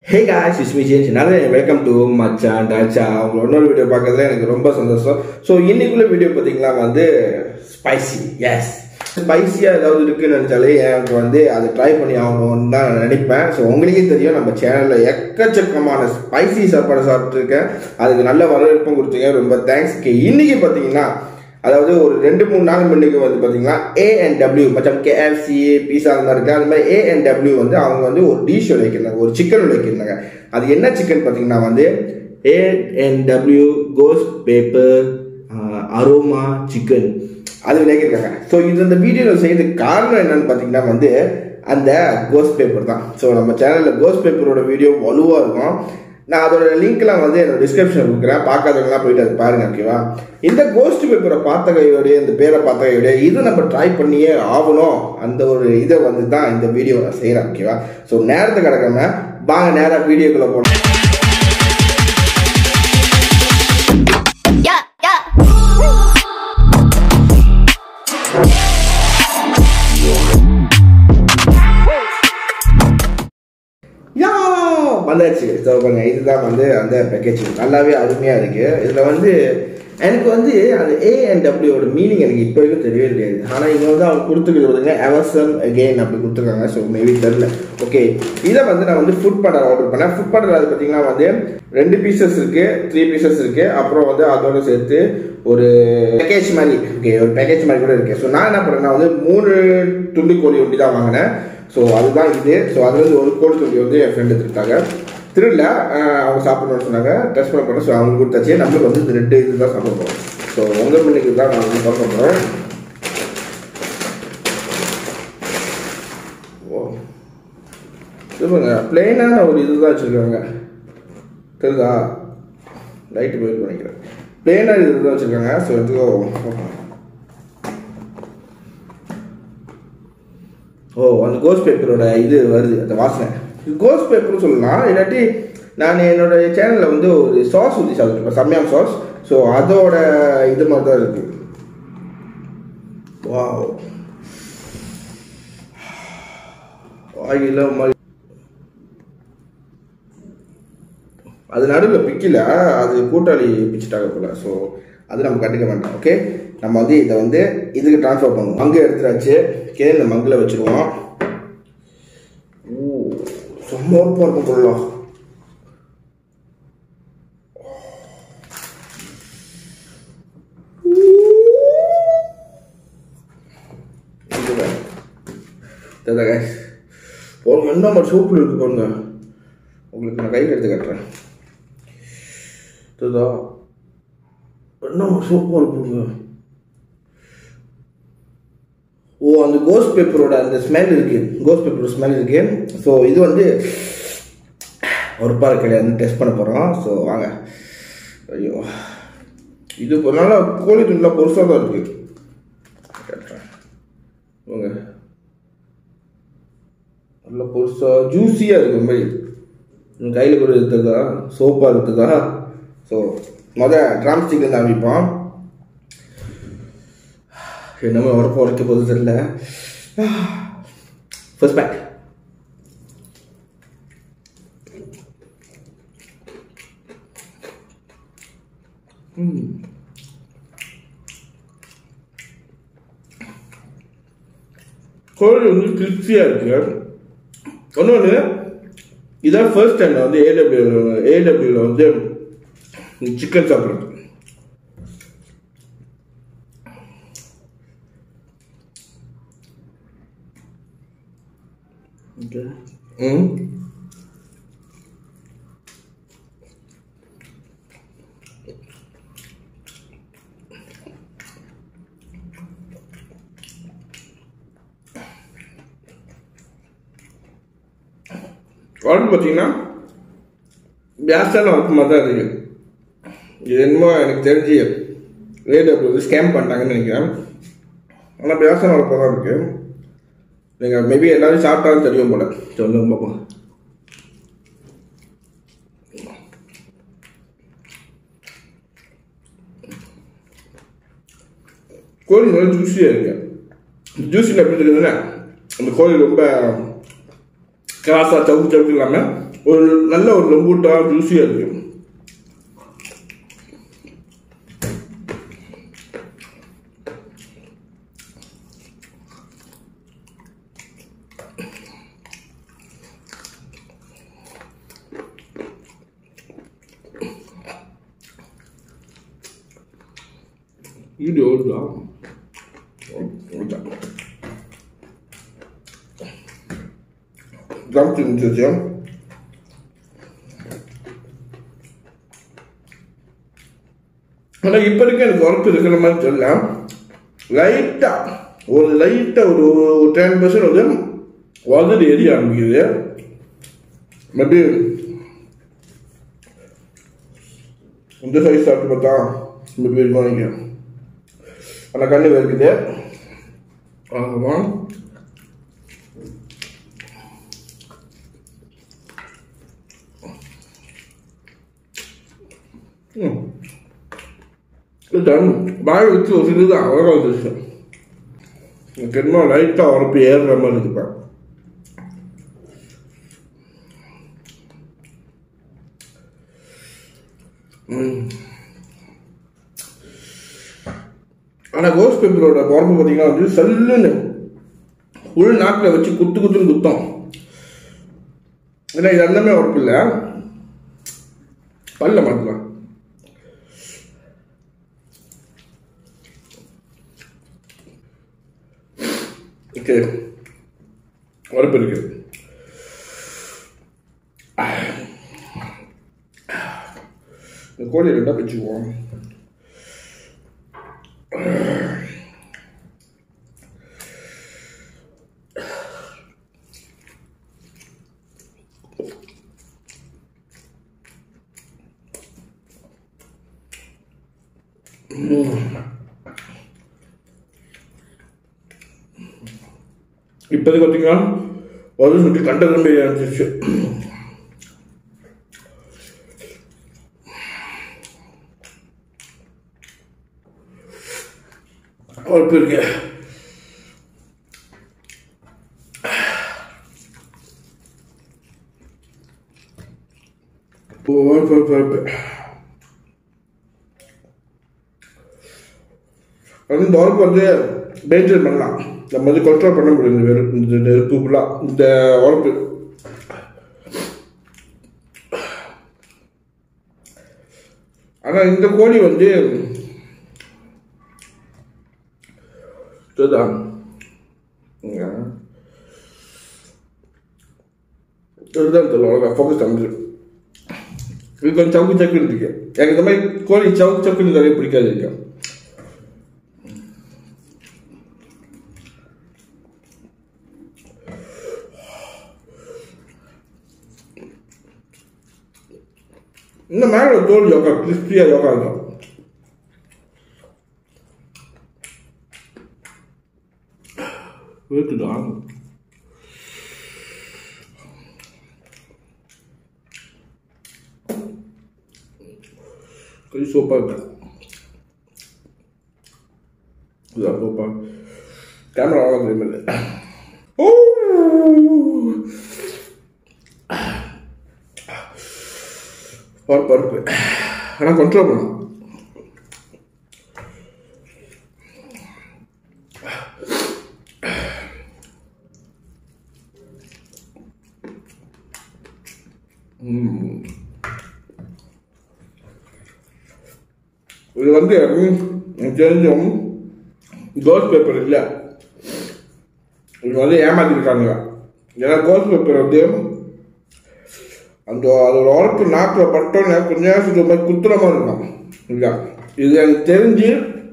Hey guys is me change நல்ல welcome to மச்சான் டாச்சா உங்க இன்னொரு வீடியோ பார்க்கறதுல எனக்கு ரொம்ப சந்தோஷம் ஸோ இன்னைக்குள்ள வீடியோ பார்த்தீங்கன்னா வந்து ஸ்பைசி எஸ் ஸ்பைசியாக ஏதாவது இருக்குன்னு நினச்சாலே எனக்கு வந்து அதை ட்ரை பண்ணி ஆகணும்னு தான் நான் நினைப்பேன் ஸோ உங்களுக்கே தெரியும் நம்ம சேனலில் எக்கச்சக்கமான ஸ்பைசி சாப்பாடு சாப்பிட்ருக்கேன் அதுக்கு நல்ல வரவேற்பும் கொடுத்தீங்க ரொம்ப தேங்க்ஸ் இன்னைக்கு பார்த்தீங்கன்னா அதாவது ஒரு ரெண்டு மூணு நாள் முன்னுக்கு வந்து பார்த்தீங்கன்னா ஏ அண்ட் டபிள்யூ மச்சம் கேஎஃப்சி பீஸா அந்த மாதிரி இருக்கு அந்த மாதிரி ஏ அண்ட் டபிள்யூ வந்து அவங்க வந்து ஒரு டிஷ் வைக்கிறாங்க ஒரு சிக்கன் வைக்கிறாங்க அது என்ன சிக்கன் பார்த்தீங்கன்னா வந்து A and W ghost paper aroma chicken அது விளையாடிருக்காங்க ஸோ இது இந்த வீடியோவில் செய்யறதுக்கு காரணம் என்னன்னு பார்த்தீங்கன்னா வந்து அந்த கோஸ்ட் பேப்பர் தான் ஸோ நம்ம சேனலில் கோஸ்ட் பேப்பரோட வீடியோ வலுவாக இருக்கும் நான் அதோட லிங்க்லாம் வந்து என்னோட டிஸ்கிரிப்ஷன் கொடுக்குறேன் பார்க்காதவங்களாம் போயிட்டு அது பாருங்க ஓகேவா இந்த கோஸ்ட் பேப்பரை பார்த்த கையோடைய இந்த பேரை பார்த்த கையோடைய இது நம்ம ட்ரை பண்ணியே ஆகணும் அந்த ஒரு இதை வந்து தான் இந்த வீடியோ நான் செய்கிறேன் ஓகேவா ஸோ நேரத்தை கிடக்காம வாங்க நேராக வீடியோக்குள்ளே போகணும் Yeah, yeah. யா வந்தாச்சு ஸோ பாருங்க இதுதான் வந்து அந்த பேக்கேஜிங் நல்லாவே அருமையாக இருக்கு இதில் வந்து எனக்கு வந்து அந்த ஏ அண்ட் டபிள்யூட மீனிங் எனக்கு இப்போ வரைக்கும் தெரியவே தெரியாது ஆனால் இங்கே வந்து அவங்க கொடுத்துருக்குறது பார்த்தீங்கன்னா எவர்சம் அகெயின் அப்படி கொடுத்துருக்காங்க ஸோ மேபி தெரில ஓகே இதை வந்து நான் வந்து ஃபுட் பண்டர் ஆர்டர் பண்ணேன் ஃபுட் பண்டர் அது பார்த்தீங்கன்னா வந்து ரெண்டு பீசஸ் இருக்கு த்ரீ பீசஸ் இருக்கு அப்புறம் வந்து அதோட சேர்த்து ஒரு பேக்கேஜ் மாதிரி ஓகே ஒரு பேக்கேஜ் மாதிரி கூட இருக்கு ஸோ நான் என்ன பண்ணேன்னா வந்து மூணு துண்டு கோழி ஒண்டி தான் வாங்கினேன் ஸோ அதுதான் இது ஸோ அதுலேருந்து ஒரு கோழி துண்டி வந்து என் ஃப்ரெண்டு எடுத்துட்டாங்க திருடல அவங்க சாப்பிடணும்னு சொன்னாங்க டெஸ்ட் பண்ண போகிறோம் ஸோ அவங்க கொடுத்தாச்சு நம்மளுக்கு வந்து இந்த ரெண்டு இது தான் சாப்பிட போகிறோம் ஸோ உங்கள் மணிக்கு தான் நான் வந்து பார்க்க போகிறேன் ஓ சொல்லுங்க பிளெயினான ஒரு இது தான் வச்சுருக்காங்க தெரியுதா லைட்டு போயிட்டு நினைக்கிறேன் பிளெயினாக இது தான் வச்சுருக்காங்க ஸோ எடுத்துக்கோ ஓ அந்த கோஸ் பேப்பரோட இது வருது அந்த வாசனை கோஸ் பேப்பர்னு சொல்லலாம் இல்லாட்டி நான் என்னோட சேனலில் வந்து ஒரு சாஸ் ஊற்றி சாப்பிட்டுருப்பேன் சம்யாம் சாஸ் ஸோ அதோட இது மாதிரி தான் இருக்கு வாவ் ஆயில மாதிரி அது நடுவில் பிக்கல அது கூட்டாளி பிச்சுட்டாங்க போல ஸோ அது நம்ம கண்டுக்க வேண்டாம் ஓகே நம்ம வந்து இதை வந்து இதுக்கு ட்ரான்ஸ்ஃபர் பண்ணுவோம் மங்கு எடுத்துடாச்சு ஓகே இந்த மங்கில் வச்சுருவோம் ஓ செம்ம உரப்பாக இருக்கும் பொருளா பாருங்க என்ன மாதிரி சூப்பில் இருக்கு பாருங்க உங்களுக்கு நான் கையில் எடுத்து காட்டுறேன் தெரியுதா என்ன சூப்பராக இருக்குங்க ஓ அந்த கோஸ் பேப்பரோட அந்த ஸ்மெல் இருக்கு கோஸ் பேப்பரோட ஸ்மெல் இருக்கு ஸோ இது வந்து ஒரு பால் கிடையாது டெஸ்ட் பண்ண போகிறோம் ஸோ வாங்க ஐயோ இது ஒரு நாள் கோழி துண்டுலாம் பொருசாக தான் இருக்கு கேட்டுறேன் வாங்க நல்லா பொருசாக ஜூஸியாக இருக்கு இந்த மாதிரி உங்கள் கையில் கூட இருக்குதா சோப்பாக இருக்குதா ஸோ மொதல் ட்ராம் ஸ்டிக்லேருந்து ஆரம்பிப்போம் என்னமோ உரப்ப உரைக்க போது தெரியல ஃபர்ஸ்ட் பேக் கோழி வந்து கிறிஸ்பியாக இருக்கு இன்னொன்று இதான் ஃபர்ஸ்ட் டைம் நான் வந்து ஏடபிள்யூ ஏடபிள்யூவில் வந்து சிக்கன் சாப்பிட்றது ஓகே ம் குழம்பு பார்த்தீங்கன்னா பேஸ்டான ஒர்க் மாதிரி தான் இருக்கு இது என்னமோ எனக்கு தெரிஞ்சு ரேடியோ வந்து ஸ்கேம் பண்ணிட்டாங்கன்னு நினைக்கிறேன் ஆனால் பேஸ்டான ஒர்க்காக தான் இருக்குது நீங்கள் மேபி எல்லாரும் சாப்பிட்டாலும் தெரியும் போல சொல்லுங்க பார்ப்போம் கோழி நல்லா ஜூஸியாக இருக்கு ஜூஸியில் எப்படி தெரியுதுன்னா அந்த கோழி ரொம்ப கிராஸாக சவுக்கு சவுக்கு இல்லாமல் ஒரு நல்ல ஒரு லம்பூட்டா ஜூஸியாக இருக்கு வீடியோ ஓடுதா ஓடுதா Zamknij mi ஆனால் இப்போ இருக்க எனக்கு உரப்பு இருக்கிற மாதிரி தெரியல லைட்டாக ஒரு லைட்டாக ஒரு டென் பர்சன்ட் வந்து உதடு எரிய ஆரம்பிக்குது மேபி இந்த சைஸ் சாப்பிட்டு பார்த்தா மேபி இருக்கும் நினைக்கிறேன் ஆனால் கண்ணு இருக்குது ஆமாம் டன் வாய் வச்சு ஒரு இதுதான் அழகாக வந்துச்சு எனக்கு என்னமோ லைட்டாக உரப்பு ஏறுற மாதிரி இருக்குப்பா ஆனால் கோஸ் பேப்பரோட உரப்பு பார்த்தீங்கன்னா வந்து சல்லுன்னு உள் நாக்கில் வச்சு குத்து குத்துன்னு குத்தம் ஏன்னா இது எல்லாமே உரப்பு இல்லை பல்ல மாற்றலாம் ஓகே உரப்பு இருக்கு இந்த கோழி ரெண்டா வச்சுக்குவோம் இப்போது பார்த்தீங்கன்னா ஒரு சொல்லி கண்ட திரும்பி இருந்துச்சு உழப்பு இருக்கு உழப்பு உழப்பு உழப்பு அது இந்த உழப்பு வந்து மெயின்டைன் பண்ணலாம் நம்ம வந்து கண்ட்ரோல் பண்ண முடியும் இந்த வெறு- இந்த நெருப்பு ஃபுல்லாக இந்த உழப்பு ஆனால் இந்த கோழி வந்து இதுதான் இங்க. இதுதான் தெரியல ஃபோக்கஸ் பண்ணுது இது கொஞ்சம் சவுக்கு சக்குன்னு இருக்கு எனக்கு இந்த மாதிரி கோழி சவுக்கு சக்குன்னு நிறைய பிடிக்காது இருக்கு இந்த மேலே தோல் யோகா கிறிஸ்பியாக யோகா இருக்கும் இருக்குதா கொஞ்சம் சூப்பராக இருக்கு இதான் சூப்பர் கேமரா வாங்க தெரியுமில்ல ஓ பருப்பு பருப்பு ஆனால் கண்ட்ரோல் பண்ணும் ம். இது வந்து ம், எனக்கு தெரிஞ்சும் கோல்ட் பேப்பர் இல்லை இது வந்து ஏமாத்திருக்காங்க ஏன்னா கோல்ட் பேப்பர் வந்து அந்த அதோட உரப்பு நாக்கில் பட்டோன்னே கொஞ்ச நேரத்துக்கு ஒரு மாதிரி குத்துற மாதிரி இருக்கும் இல்லையா இது எனக்கு தெரிஞ்சு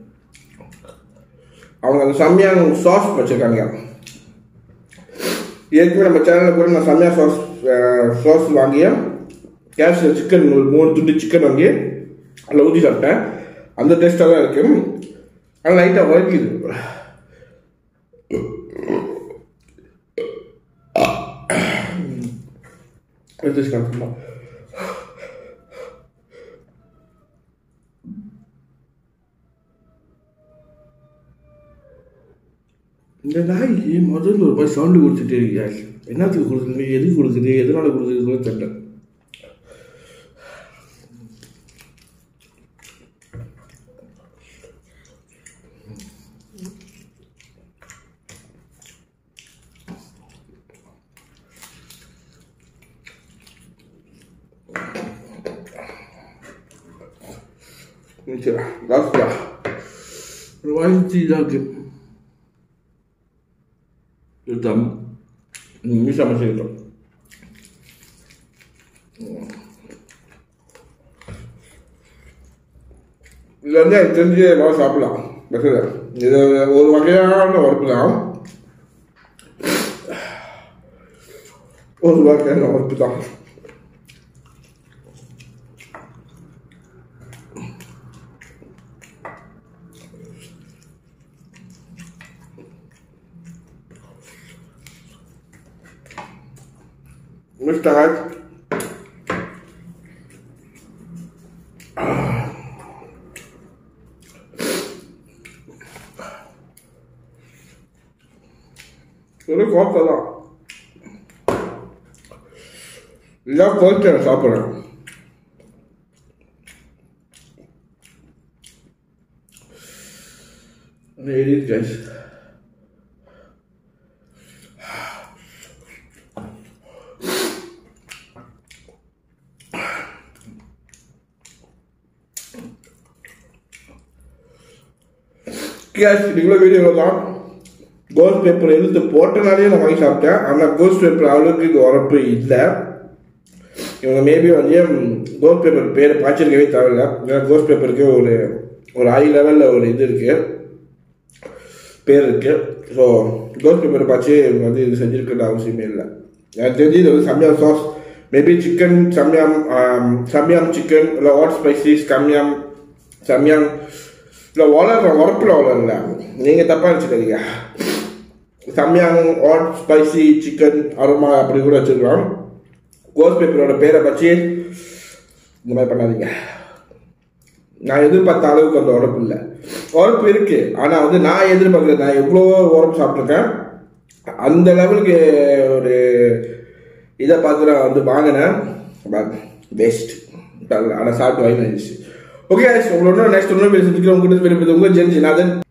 அவங்க அந்த செம்மையான சாஸ் வச்சுருக்காங்க ஏற்கனவே நம்ம சேனலில் கூட நான் செம்மையா சாஸ் சாஸ் வாங்கி கேஷ் சிக்கன் ஒரு மூணு துண்டு சிக்கன் வாங்கி அதில் ஊற்றி சாப்பிட்டேன் அந்த டேஸ்ட்டாக தான் இருக்கு ஆனால் லைட்டாக உரைக்குது எடுத்து காட்டுமா இந்த நாய் முதல்ல ஒரு மாதிரி சவுண்டு கொடுத்துட்டே இருக்கியா என்னத்துக்கு கொடுக்குது எதுக்கு கொடுக்குது எதனால கொடுக்குது கூட தெரியல சரிடா லாஸ்டா ஒரு வாய்ச்சி இதாக்கு எடுத்தாம் மீசா மசிக்கிட்டோம் இது வந்து எனக்கு தெரிஞ்சு எல்லாம் சாப்பிடலாம் பெஸ்ட்டு இது ஒரு வகையான உறுப்பு தான் ஒரு வகையான உறுப்பு தான் Mr. Hyde. ஒரு கோப்பை தான் இதான் போயிட்டு சாப்பிட்றேன் It is guys. கேஸ் இதுக்குள்ள வீடியோ தான் கோஸ்ட் பேப்பர் எழுத்து போட்டனாலே நான் வாங்கி சாப்பிட்டேன் ஆனால் கோஸ்ட் பேப்பர் அளவுக்கு இது உரப்பு இல்லை இவங்க மேபி வந்து கோஸ்ட் பேப்பர் பேர் பாய்ச்சிருக்கவே தேவையில்ல ஏன்னா கோஸ்ட் பேப்பருக்கு ஒரு ஒரு ஹை லெவலில் ஒரு இது இருக்கு பேர் இருக்கு ஸோ கோஸ்ட் பேப்பர் பாய்ச்சி இவங்க வந்து இது செஞ்சிருக்கிற அவசியமே இல்லை எனக்கு தெரிஞ்சு இது வந்து Samyang sauce maybe chicken Samyang Samyang chicken இல்லை ஹாட் ஸ்பைசிஸ் கம்யாம் சம்யாம் இல்லை வளர்ற உரப்பில் வளரல நீங்கள் தப்பாக நினச்சிக்காதீங்க Samyang hot spicy chicken aroma அப்படி கூட வச்சுருக்கலாம் கோஸ் பேப்பரோட பேரை வச்சு இந்த மாதிரி பண்ணாதீங்க நான் எதிர்பார்த்த அளவுக்கு அந்த உரப்பு இல்லை உரப்பு இருக்கு ஆனால் வந்து நான் எதிர்பார்க்குறது நான் எவ்வளோ உரப்பு சாப்பிட்ருக்கேன் அந்த லெவலுக்கு ஒரு இதை பார்த்து நான் வந்து வாங்கினேன் பட் வேஸ்ட் ஆனால் சாப்பிட்டு வாங்கி இருந்துச்சு ஓகே உங்களோட நெக்ஸ்ட் ஒன்றும் பேசிட்டு உங்ககிட்ட விரும்புது உங்கள் ஜென்ஜி நான்